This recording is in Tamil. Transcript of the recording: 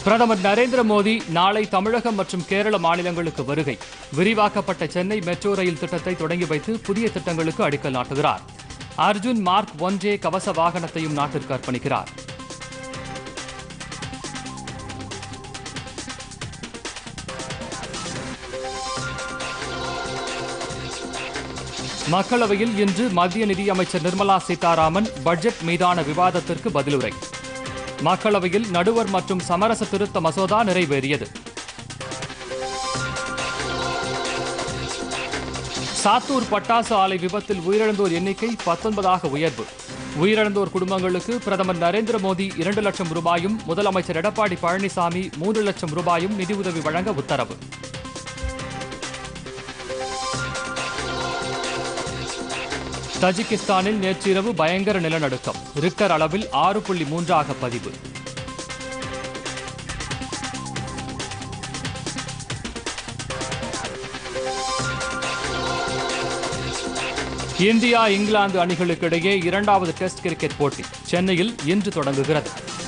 பிரதமர் நரேந்திர மோடி நாளை தமிழகம் மற்றும் கேரள மாநிலங்களுக்கு வருகை விரிவாக்கப்பட்ட சென்னை மெட்ரோ ரயில் திட்டத்தை தொடங்கி வைத்து புதிய திட்டங்களுக்கு அடிக்கல் நாட்டுகிறார் அர்ஜுன் மார்க் ஒன் ஜே கவச வாகனத்தையும் நாட்டிற்கு அர்ப்பணிக்கிறார் மக்களவையில் இன்று மத்திய நிதியமைச்சர் நிர்மலா சீதாராமன் பட்ஜெட் மீதான விவாதத்திற்கு பதிலுரை மக்களவையில் நடுவர் மற்றும் சமரச திருத்த மசோதா நிறைவேறியது சாத்தூர் பட்டாசு ஆலை விபத்தில் உயிரிழந்தோர் எண்ணிக்கை பத்தொன்பதாக உயர்வு உயிரிழந்தோர் குடும்பங்களுக்கு பிரதமர் நரேந்திர மோடி இரண்டு லட்சம் ரூபாயும் முதலமைச்சர் எடப்பாடி பழனிசாமி மூன்று லட்சம் ரூபாயும் நிதியுதவி வழங்க உத்தரவு தஜிகிஸ்தானில் நேற்றிரவு பயங்கர நிலநடுக்கம் ரிக்டர் அளவில் ஆறு புள்ளி மூன்றாக பதிவு இந்தியா இங்கிலாந்து அணிகளுக்கு இடையே இரண்டாவது டெஸ்ட் கிரிக்கெட் போட்டி சென்னையில் இன்று தொடங்குகிறது